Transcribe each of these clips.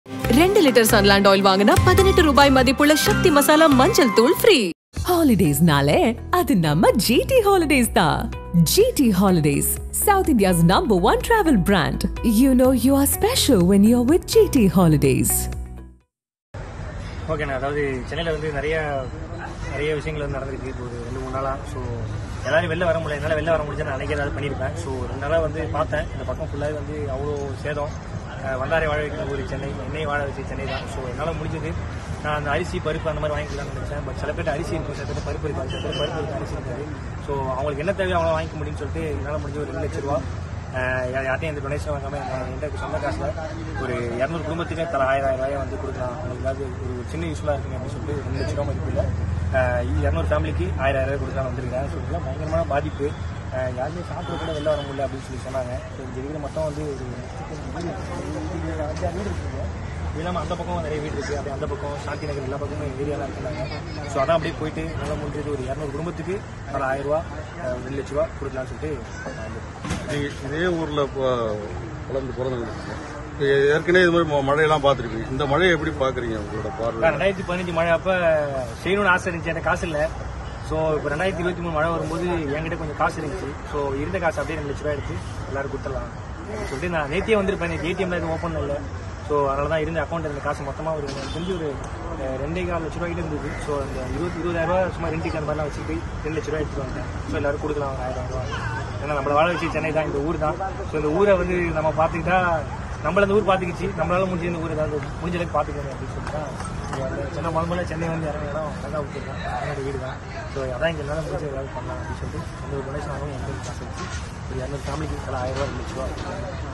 ரெண்டு litre Sunland oil வாங்கினா பதினெட்டு ரூபாய் மதிப்புள்ள சக்தி மசாலா மஞ்சள் தூள் ஃப்ரீ ஹாலிடேஸ்னாலே அது நம்ம ஜிடி ஹாலிடேஸ் தான் GT Holidays South India's number one travel brand you know you are special when you are with GT Holidays ஓகேண்ணா அதாவது சென்னையில் வந்து நிறைய நிறைய விஷயங்கள் வந்து நடந்திருக்கு இப்போ ஒரு ரெண்டு மூணு நாளாக ஸோ எல்லாரும் வெளில வர முடியல என்னால் வெளில வர முடிஞ்சா நான் அன்றைக்கி ஏதாவது பண்ணியிருப்பேன் ஸோ ரெண்டு நாளாக வந்து பார்த்தேன் இந்த பக்கம் ஃபுல்லாகவே வந்து அவ்வளோ சேதம் அஹ் வந்தாரை வாழ வைக்கிற ஒரு சென்னை என்னையும் வாழ வச்சு சென்னை தான் ஸோ என்னால் முடிஞ்சது நான் அந்த அரிசி பருப்பு அந்த மாதிரி வாங்கிக்கலாம்னு நினச்சேன் பட் சில பேர் அரிசி இருக்கும் சில பேர் பருப்பு இருக்காது சில பேர் பருப்பு இருக்கு அரிசி இருக்காது ஸோ அவங்களுக்கு என்ன தேவையோ அவங்கள வாங்கிக்க முடியும்னு சொல்லிட்டு என்னால் முடிஞ்ச ஒரு ரெண்டு லட்ச ரூபா அஹ் யா- யார்ட்டையும் எந்த டொனேஷன் வாங்காம நான் என்கிட்ட சொந்த காசுல ஒரு இரநூறு குடும்பத்துக்கு தலா ஆயிரம் ஆயிரம் ரூபாய் வந்து கொடுக்கலாம் உங்களுக்கு ஏதாவது ஒரு சின்ன யூஸ்ஃபுல்லாக இருக்குங்க அப்படின்னு சொல்லிட்டு ரெண்டு லட்ச ரூபா மதிப்பில் இரநூறு ஃபேமிலிக்கு ஆயிரம் ஆயிரம் ரூபாய் கொடுக்கலாம் வந்திருக்கேன் ஸோ இதெல்லாம் பயங்கரமான பாதிப்பு அஹ் யாருமே சாப்பிட கூட வெளில வர முடியல அப்படின்னு சொல்லி சொன்னாங்க ஸோ இந்த வீடு மொத்தம் வந்து ஒரு வீடு அஞ்சாறு வீடு இருக்குங்க இது இல்லாமல் அந்த பக்கம் நிறைய வீடு இருக்குது அப்படியே அந்த பக்கம் சாந்தி நகர் எல்லா பக்கமும் ஏரியாலாம் இருக்கிறாங்க ஸோ அதான் அப்படியே போயிட்டு நல்லா முடிஞ்சது ஒரு இரநூறு குடும்பத்துக்கு ஒரு ஆயிரம் ரூபா அஹ் ரெண்டு லட்ச ரூபா கொடுக்கலாம்னு சொல்லிட்டு நான் வந்திருக்கேன். நீங்க இதே ஊர்ல இப்போ வளர்ந்து பிறந்தவங்க இப்போ ஏற்கனவே இது மாதிரி ம- மழையெல்லாம் பார்த்துருப்பீங்க இந்த மழையை எப்படி பாக்குறீங்க உங்களோட பார்வை நான் ரெண்டாயிரத்தி பதினஞ்சு மழை அப்ப செய்யணும்னு ஆசை இருந்துச்சு எனக்கு காசு இல்லை ஸோ இப்போ ரெண்டாயிரத்தி இருபத்தி மூணு மழை வரும்போது என்கிட்ட கொஞ்சம் காசு இருந்துச்சு ஸோ இருந்த காசு அப்படியே ரெண்டு லட்ச ரூபாய் எடுத்து எல்லாரும் கொடுத்துடலாம் அப்படின்னு சொல்லிட்டு நான் நேத்தியே வந்திருப்பேன் நேற்று ஏடிஎம்ல எதுவும் ஓப்பன் இல்லை ஸோ அதனால தான் இருந்த அக்கௌண்ட் இருந்த காசு மொத்தமாக ஒரு எனக்கு தெரிஞ்சு ஒரு அஹ், ரெண்டே கால் லட்ச ரூபாய்க்கு இருந்தது ஸோ அந்த இருபத்தி இருபதாயிரம் ரூபாய் சும்மா ரெண்டுக்கு அந்த மாதிரிலாம் வச்சுட்டு ரெண்டு லட்ச ரூபாய் எடுத்துட்டு வந்தேன் ஸோ எல்லாரும் கொடுக்கலாம் ஒரு ஆயிரம் ரூபாய் ஏன்னா நம்மள வாழ வச்சு சென்னை தான் இந்த ஊர் தான் ஸோ இந்த ஊரை வந்து நம்ம பார்த்துக்கிட்டா நம்மள இந்த ஊர் பார்த்துக்கிச்சு நம்மளால முடிஞ்ச இந்த ஊர் ஏதாவது முடிஞ்ச அளவுக்கு பார்த்துக்கணும் அப்படின்னு சொல்லிட்டு தான் இங்க வந்து சென்னை முதல்ல சென்னை வந்து இறங்க இடம் நல்லா விட்டுருக்கேன் என்னோட வீடு தான் ஸோ அதான் இங்கே என்னால் முடிஞ்ச ஏதாவது பண்ணலாம் அப்படின்னு சொல்லிட்டு அந்த ஒரு டொனேஷன் ஆகும் எங்களுக்கு காசு வச்சு ஒரு இரநூறு ஃபேமிலிக்கு தலா ஆயிரம் ரூபா ரெண்டு லட்ச ரூபா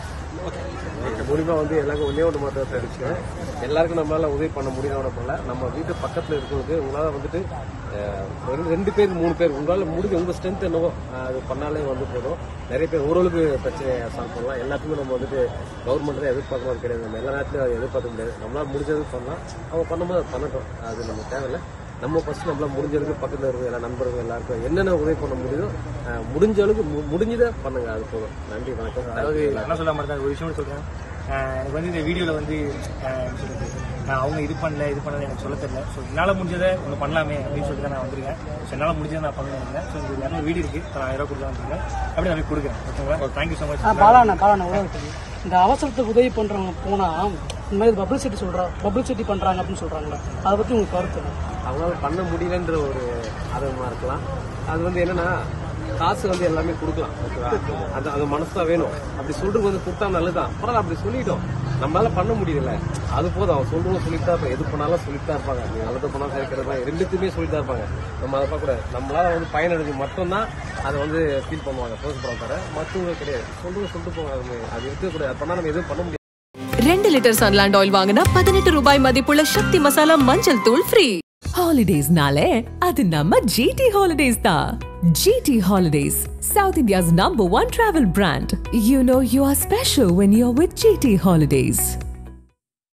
மூலியமா வந்து எல்லாருக்கும் ஒன்னே ஒன்று மட்டும் தெரிவிச்சுக்கிறேன் எல்லாருக்கும் நம்மளால உதவி பண்ண முடியாத பண்ணல நம்ம வீட்டு பக்கத்துல இருக்கிறவங்க உங்களால வந்துட்டு அஹ், ரெண்டு- ரெண்டு பேர் மூணு பேர் உங்களால முடிஞ்ச உங்க ஸ்ட்ரென்த் என்னவோ அஹ், அது பண்ணாலே வந்து போதும் நிறைய பேர் ஓரளவுக்கு பிரச்சனையை சால்வ் பண்ணலாம் எல்லாத்துக்குமே நம்ம வந்துட்டு கவர்மெண்ட் தான் எதிர்பார்க்கறது கிடையாது நம்ம எல்லா நேரத்திலும் அதை எதிர்பார்க்க முடியாது நம்மளால முடிஞ்சது பண்ணலாம் அவங்க பண்ணும்போது அது பண்ணட்டும் அது நம்ம தேவையில்லை நம்ம ஃபர்ஸ்ட் நம்மளால முடிஞ்சதுக்கு பக்கத்துல இருக்க எல்லா நண்பர்கள் எல்லாருக்கும் என்னென்ன உதவி பண்ண முடியுதோ அஹ், முடிஞ்ச அளவுக்கு மு- முடிஞ்சதை பண்ணுங்க அது போதும் நன்றி வணக்கம் அதாவது என்ன சொல்ல மாதிரி ஒரு விஷயம் சொல்றேன் ஆஹ் எனக்கு வந்து இந்த வீடியோவில் வந்து ஆஹ் எப்படி சொல்றது, நான் அவங்க இது பண்ணல இது பண்ணல எனக்கு சொல்ல தெரியல ஸோ என்னால் முடிஞ்சதை ஒன்று பண்ணலாமே அப்படின்னு சொல்லிட்டு தான் நான் வந்திருக்கேன் ஸோ என்னால் முடிஞ்சதை நான் பண்ணுவேன் ஸோ இந்த இரநூறு வீடு இருக்கு இப்போ நான் ஆயிரம் ரூபா கொடுக்கலாம் வந்திருக்கேன் அப்படி நான் போய் கொடுக்குறேன் ஓகேங்களா தேங்க்யூ ஸோ ஆ மச் பாலாண்ணா பாலாண்ணா உதவி இந்த அவசரத்துக்கு உதவி பண்றவங்க போனா இந்த மாதிரி பப்ளிசிட்டி சொல்றா பப்ளிசிட்டி பண்றாங்க அப்படின்னு சொல்றாங்களே அதை பத்தி உங்களுக்கு கருத்து என்ன? அவங்களால பண்ண முடியலன்ற ஒரு ஆதங்கமா இருக்கலாம் அது வந்து என்னன்னா காசு வந்து எல்லாமே கொடுக்கலாம் ஓகேவா அது அது மனசு தான் வேணும் அப்படி சொல்றது வந்து கொடுத்தா நல்லதுதான் பரவாயில்ல அப்படி சொல்லிட்டோம் நம்மளால பண்ண முடியல அது போதும் அவன் சொல்றவங்க சொல்லிட்டு தான் இருப்பாங்க எது பண்ணாலும் சொல்லிட்டு தான் இருப்பாங்க நீ நல்லது பண்ணா சேர்க்கிறதா ரெண்டுத்துமே சொல்லிட்டு தான் இருப்பாங்க நம்ம அதை பார்க்க கூடாது நம்மளால வந்து பயனடைஞ்சு மட்டும்தான் அதை வந்து ஃபீல் பண்ணுவாங்க போஸ்ட் பண்ண தர மற்றவங்க கிடையாது சொல்றவங்க சொல்லிட்டு போவாங்க அது அது இருக்கக்கூடாது அது பண்ணா நம்ம எதுவும் பண்ண முடியாது ரெண்டு லிட்டர் சன்லாண்ட் ஆயில் வாங்கினா பதினெட்டு ரூபாய் மதிப்புள்ள சக்தி மசாலா மஞ்சள் தூள் ஃப்ரீ ஹாலிடேஸ்னாலே அது நம்ம ஜிடி ஹாலிடேஸ் தான் GT Holidays South India's number one travel brand you know you are special when you are with GT holidays